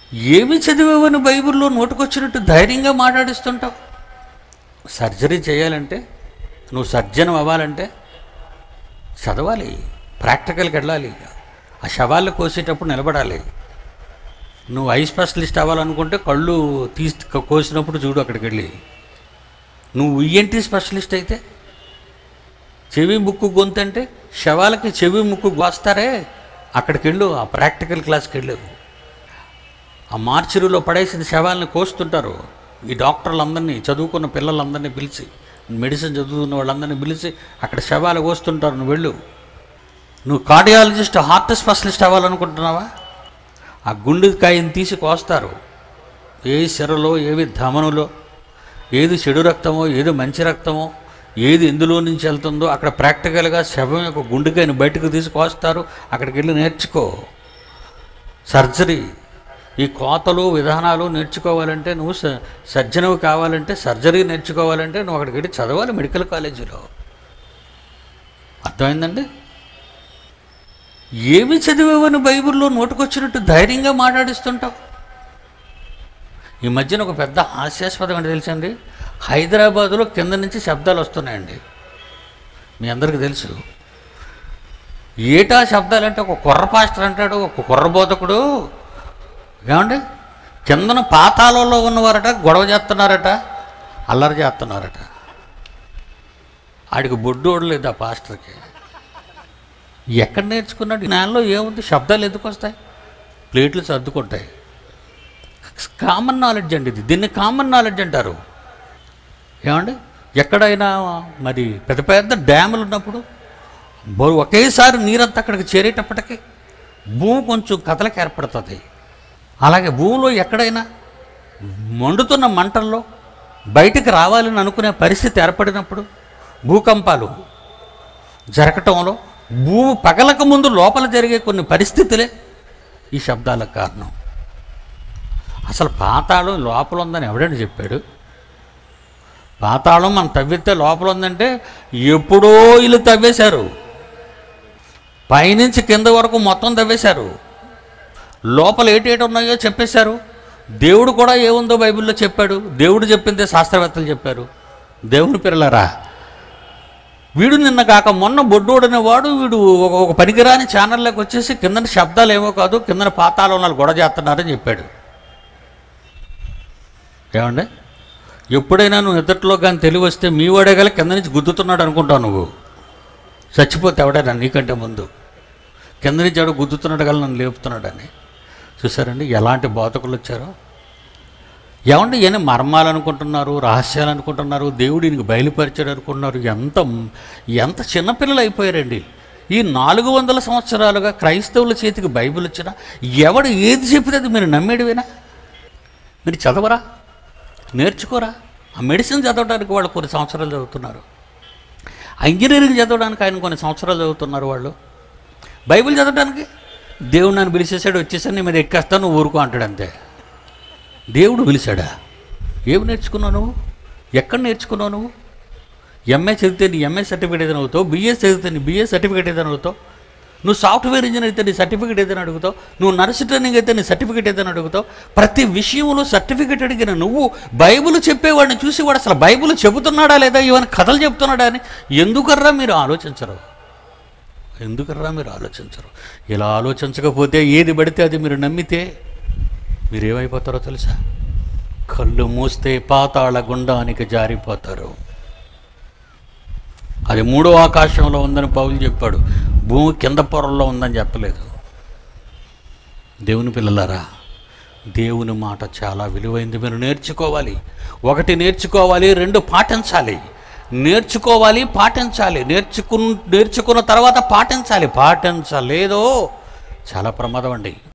ఏమి చదివావని బైబిల్లో నోటుకొచ్చినట్టు ధైర్యంగా మాట్లాడిస్తుంటావు సర్జరీ చేయాలంటే నువ్వు సర్జన్ అవ్వాలంటే చదవాలి ప్రాక్టికల్కి వెళ్ళాలి ఆ శవాళ్ళు కోసేటప్పుడు నిలబడాలి నువ్వు ఐ స్పెషలిస్ట్ అవ్వాలనుకుంటే కళ్ళు తీసి కోసినప్పుడు చూడు అక్కడికి వెళ్ళి నువ్వు ఈఎన్టీ స్పెషలిస్ట్ అయితే చెవి ముక్కు గొంతు అంటే శవాలకి చెవి ముక్కు కోస్తారే అక్కడికి వెళ్ళు ఆ ప్రాక్టికల్ క్లాస్కి వెళ్ళు ఆ మార్చిరులో పడేసిన శవాలను కోస్తుంటారు ఈ డాక్టర్లందరినీ చదువుకున్న పిల్లలందరినీ పిలిచి మెడిసిన్ చదువుతున్న వాళ్ళందరినీ పిలిచి అక్కడ శవాలు కోస్తుంటారు నువ్వు వెళ్ళు నువ్వు కార్డియాలజిస్ట్ హార్ట్ స్పెషలిస్ట్ అవ్వాలనుకుంటున్నావా ఆ గుండెకాయని తీసి కోస్తారు ఏ సిరలో ఏవి ధమనులో ఏది చెడు రక్తమో ఏది మంచి రక్తమో ఏది ఎందులో నుంచి వెళ్తుందో అక్కడ ప్రాక్టికల్గా శవం యొక్క గుండెకాయని బయటకు తీసి కోస్తారు అక్కడికి వెళ్ళి నేర్చుకో సర్జరీ ఈ కోతలు విధానాలు నేర్చుకోవాలంటే నువ్వు స- సర్జనవి కావాలంటే సర్జరీ నేర్చుకోవాలంటే నువ్వు అక్కడికి వెళ్ళి చదవాలి మెడికల్ కాలేజీలో అర్థమైందండి ఏమి చదివావని బైబిల్లో నోటుకొచ్చినట్టు ధైర్యంగా మాట్లాడిస్తుంటావు ఈ మధ్యన ఒక పెద్ద హాస్యాస్పదం అంటే తెలుసండి హైదరాబాదులో కింద నుంచి శబ్దాలు వస్తున్నాయండి మీ అందరికీ తెలుసు ఏటా శబ్దాలంటే ఒక కుర్ర పాస్టర్ అంటాడు ఒక కుర్ర బోధకుడు ఏమండి కిందన పాతాళంలో ఉన్నవారట గొడవ చేస్తున్నారట అల్లరి చేస్తున్నారట ఆడికి బొడ్డు ఓడలేదు ఆ పాస్టర్కి ఎక్కడ నేర్చుకున్నాడు జ్ఞానంలో ఏముంది శబ్దాలు ఎందుకు వస్తాయి ప్లేట్లు సర్దుకుంటాయి కామన్ నాలెడ్జ్ అండి ఇది దీన్ని కామన్ నాలెడ్జ్ అంటారు ఏమండి ఎక్కడైనా మరి పెద్ద పెద్ద డ్యాములు ఉన్నప్పుడు బో- ఒకేసారి నీరంతా అక్కడికి చేరేటప్పటికి భూమి కొంచెం కథలకు ఏర్పడుతుంది అలాగే భూమిలో ఎక్కడైనా మండుతున్న మంటల్లో బయటికి రావాలని అనుకునే పరిస్థితి ఏర్పడినప్పుడు భూకంపాలు జరగటంలో భూమి పగలక ముందు లోపల జరిగే కొన్ని పరిస్థితులే ఈ శబ్దాలకు కారణం అసలు పాతాళం లోపల ఉందని ఎవడండి చెప్పాడు పాతాళం మనం తవ్వితే లోపల ఉందంటే ఎప్పుడో ఇల్లు తవ్వేశారు పైనుంచి కింద వరకు మొత్తం తవ్వేశారు లోపల ఏటేటి ఉన్నాయో చెప్పేశారు దేవుడు కూడా ఏముందో బైబిల్లో చెప్పాడు దేవుడు చెప్పిందే శాస్త్రవేత్తలు చెప్పారు దేవుని పిల్లలరా వీడు నిన్న కాక మొన్న బొడ్డోడనే వాడు వీడు ఒక ఒక పనికిరాని ఛానల్లోకి వచ్చేసి కిందన శబ్దాలు ఏమో కాదు కిందన పాతాళం వాళ్ళు గొడవ చేస్తున్నారని చెప్పాడు ఏమండి ఎప్పుడైనా నువ్వు ఎదుటిలో కానీ తెలివి వస్తే మీ వాడే గల కింద నుంచి గుద్దుతున్నాడు అనుకుంటావు నువ్వు చచ్చిపోతే ఎవడైనా నీకంటే ముందు కింద నుంచి ఎవడో గుద్దుతున్నాడు గల నన్ను లేపుతున్నాడని చూసారండి ఎలాంటి బోధకులు వచ్చారో ఏమంటే ఈయన మర్మాలు అనుకుంటున్నారు రహస్యాలు అనుకుంటున్నారు దేవుడు ఈయనకి బయలుపరిచాడు అనుకుంటున్నారు ఎంత ఎంత చిన్నపిల్లలు అయిపోయారండి ఈ నాలుగు వందల సంవత్సరాలుగా క్రైస్తవుల చేతికి బైబిల్ వచ్చినా ఎవడు ఏది చెప్పితే అది మీరు నమ్మేడివేనా మీరు చదవరా నేర్చుకోరా ఆ మెడిసిన్ చదవడానికి వాళ్ళు కొన్ని సంవత్సరాలు చదువుతున్నారు ఆ ఇంజనీరింగ్ చదవడానికి ఆయన కొన్ని సంవత్సరాలు చదువుతున్నారు వాళ్ళు బైబిల్ చదవడానికి దేవుడు నన్ను పిలిచేసాడు వచ్చేసాడు నీ మీద ఎక్కేస్తాను నువ్వు ఊరుకో అంటాడు అంతే దేవుడు పిలిచాడా ఏమి నేర్చుకున్నావు నువ్వు ఎక్కడ నేర్చుకున్నావు నువ్వు ఎంఏ చదివితే నీ ఎంఏ సర్టిఫికేట్ ఏదైనా అవుతావు బిఏ చదివితే నీ బిఏ సర్టిఫికేట్ ఏదైనా అవుతావు నువ్వు సాఫ్ట్వేర్ ఇంజనీర్ అయితే నీ సర్టిఫికేట్ ఏదైనా అడుగుతావు నువ్వు నర్సు ట్రైనింగ్ అయితే నీ సర్టిఫికేట్ ఏదైనా అడుగుతావు ప్రతి విషయంలో సర్టిఫికేట్ అడిగిన నువ్వు బైబిల్ చెప్పేవాడిని చూసి వాడు అసలు బైబిల్ చెబుతున్నాడా లేదా ఇవన్నీ కథలు చెబుతున్నాడా అని ఎందుకర్రా మీరు ఆలోచించరు ఎందుకర్రా మీరు ఆలోచించరు ఇలా ఆలోచించకపోతే ఏది పడితే అది మీరు నమ్మితే మీరు ఏమైపోతారో తెలుసా కళ్ళు మూస్తే పాతాళ గుండానికి జారిపోతారు అది మూడో ఆకాశంలో ఉందని పౌలు చెప్పాడు భూమి కింద పొరల్లో ఉందని చెప్పలేదు దేవుని పిల్లలారా దేవుని మాట చాలా విలువైంది మీరు నేర్చుకోవాలి ఒకటి నేర్చుకోవాలి రెండు పాటించాలి నేర్చుకోవాలి పాటించాలి నేర్చుకు నేర్చుకున్న తర్వాత పాటించాలి పాటించలేదో చాలా ప్రమాదం అండి